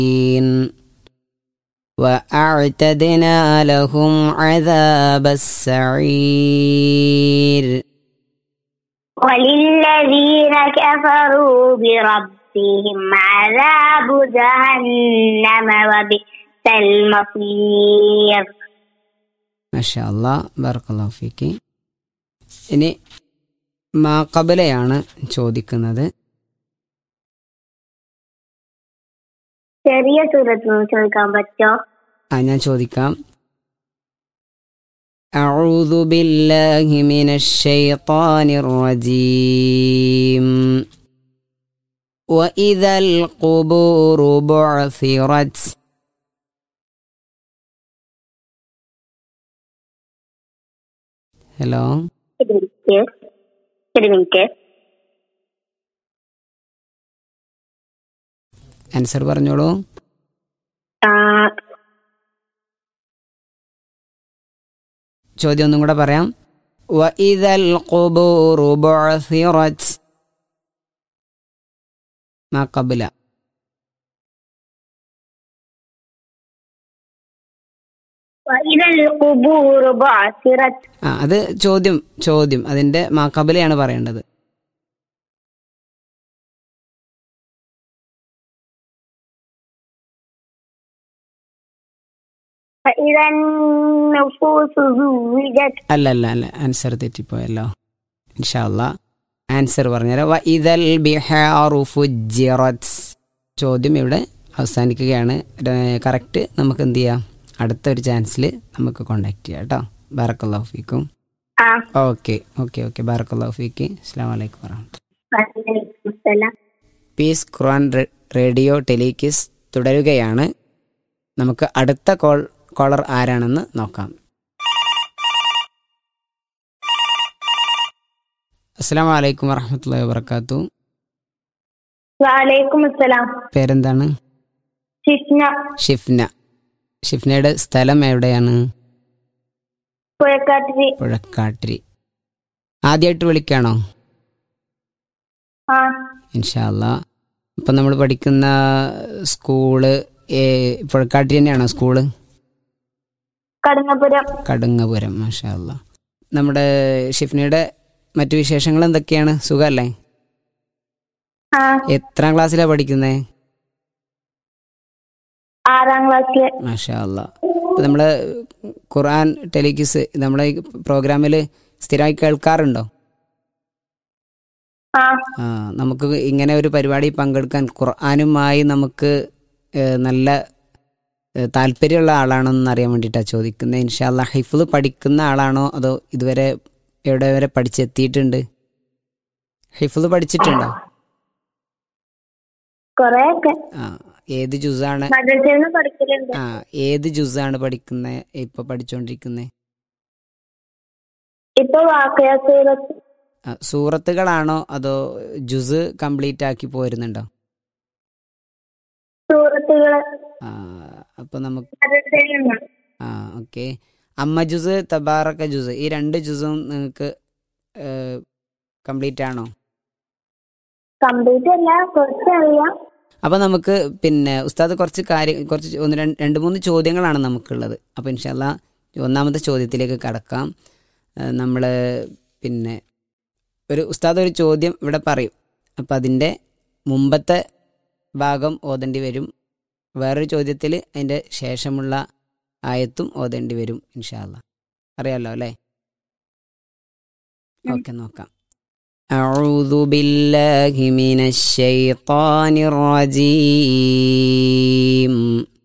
وأعتدنا لهم عذاب السعير وللذين كفروا بربهم عذاب جهنم وبئس المصير മാഷാ അല്ലാ ബർക്കല്ലാഹു ഫീക്ക് ഇനി മാക്കബലയാണ് ചോദിക്കുന്നത് ചെറിയ സൂറത്ത് ചോദിക്കാൻ പറ്റോ ആ ഞാൻ ചോദിക്കാം أعوذ بالله من الشيطان الرجيم وإذا القبور بعثرت ഹലോ ഒരു മിനിറ്റ് ഒരു മിനിറ്റ് ആൻസർ പറഞ്ഞോളൂ ആ, ചോദ്യം ഒന്നും കൂടെ പറയാം وإذا القبور بعثرت ما قبل وإذا القبور بعثرت ആ അത് ചോദ്യം ചോദ്യം അതിന്റെ മാക്കബലയാണ് പറയേണ്ടത് فإذا النفوس زوجت അല്ല അല്ല അല്ല ആൻസർ തെറ്റിപ്പോയല്ലോ ഇൻഷാല്ല ആൻസർ പറഞ്ഞുതരാം വ ഇതൽ ബിഹാറു ഫുജിറത്ത് ചോദ്യം ഇവിടെ അവസാനിക്കുകയാണ് കറക്റ്റ് നമുക്ക് എന്ത് ചെയ്യാം അടുത്ത ഒരു ചാൻസിൽ നമുക്ക് കോണ്ടാക്ട് ചെയ്യാം കേട്ടോ ബാറക്കല്ലാഹു ഫീക്കും ആ ഓക്കെ ഓക്കെ ഓക്കെ ബാറക്കല്ലാഹു ഫീക്ക് അസ്സാം വലൈക്കും വറഹമത്തുള്ള വലൈക്കും അസ്സലാം. പീസ് ഖുർആൻ റേ- റേഡിയോ ടെലികിസ് തുടരുകയാണ് നമുക്ക് അടുത്ത കോൾ കോളർ ആരാണെന്ന് നോക്കാം അസ്സാം വലൈക്കും വറഹമത്തല്ലാ വാബർക്കാത്തു വലൈക്കും അസ്സലാം പേരെന്താണ് ഷിഫ്ന ഷിഫ്ന ഷിഫ്നയുടെ സ്ഥലം എവിടെയാണ് പുഴക്കാട്ടിരി പുഴക്കാട്ടിരി ആദ്യമായിട്ട് വിളിക്കാണോ ആ ഇൻഷാല്ല ഇപ്പം നമ്മൾ പഠിക്കുന്ന സ്കൂള് ഏ- പുഴക്കാട്ടിരി തന്നെയാണോ സ്കൂള് കടങ്ങപുരം കടുങ്ങപുരം മാഷാല്ല നമ്മുടെ ഷിഫ്നയുടെ മറ്റു വിശേഷങ്ങൾ എന്തൊക്കെയാണ് സുഖമല്ലേ ആ എത്രാം ക്ലാസ്സിലാണ് പഠിക്കുന്നത് ആറാം ക്ലാസ്സില് മാഷാല്ല ഇപ്പം നമ്മൾ ഖുർആൻ ടെലികിസ് നമ്മളെ ഈ പ്രോഗ്രാമിൽ സ്ഥിരമായി കേൾക്കാറുണ്ടോ ആ ആ നമുക്ക് ഇങ്ങനെ ഒരു പരിപാടി പങ്കെടുക്കാൻ ഖുർആാനുമായി നമുക്ക് ഏഹ്, നല്ല ഏഹ്, താല്പര്യമുള്ള ആളാണോ എന്ന് അറിയാൻ വേണ്ടിയിട്ടാണ് ചോദിക്കുന്നത് ഇൻഷാല്ല ഹൈഫിള് പഠിക്കുന്ന ആളാണോ അതോ ഇതുവരെ എവിടെ വരെ പഠിച്ചെത്തിയിട്ടുണ്ട് ഹൈഫിള് പഠിച്ചിട്ടുണ്ടോ കൊറേ ഒക്കെ ആ ഏത് ജുസാണ് മദ്രസയിൽ നിന്ന് പഠിക്കലുണ്ട് ആ ഏത് ജുസാണ് പഠിക്കുന്നത് ഇപ്പൊ പഠിച്ചുകൊണ്ടിരിക്കുന്നത് ഇപ്പൊ വാക്കയ സൂറത്ത് സൂറത്തുകളാണോ അതോ ജുസ് കംപ്ലീറ്റ് ആക്കി പോരുന്നുണ്ടോ സൂറത്തുകള് ആ അപ്പൊ നമുക്ക് മദ്രസയിൽ നിന്ന് ആ ഓക്കെ അമ്മ ജുസ് തബാറക്ക ജുസ് ഈ രണ്ട് ജുസും നിങ്ങൾക്ക് കംപ്ലീറ്റ് ആണോ കംപ്ലീറ്റ് അല്ല കുറച്ച് അറിയാം അപ്പോൾ നമുക്ക് പിന്നെ ഉസ്താദ് കുറച്ച് കാര്യം കുറച്ച് ഒന്ന് രണ്ട് രണ്ട് മൂന്ന് ചോദ്യങ്ങളാണ് നമുക്കുള്ളത് അപ്പോൾ ഇൻഷാല്ല ഒന്നാമത്തെ ചോദ്യത്തിലേക്ക് കടക്കാം നമ്മൾ പിന്നെ ഒരു ഉസ്താദ് ഒരു ചോദ്യം ഇവിടെ പറയും അപ്പം അതിൻ്റെ മുമ്പത്തെ ഭാഗം ഓതേണ്ടി വരും വേറൊരു ചോദ്യത്തിൽ അതിൻ്റെ ശേഷമുള്ള ആയത്തും ഓതേണ്ടി വരും ഇൻഷാല്ല അറിയാലോ അല്ലേ ഓക്കെ നോക്കാം أعوذ بالله من الشيطان الرجيم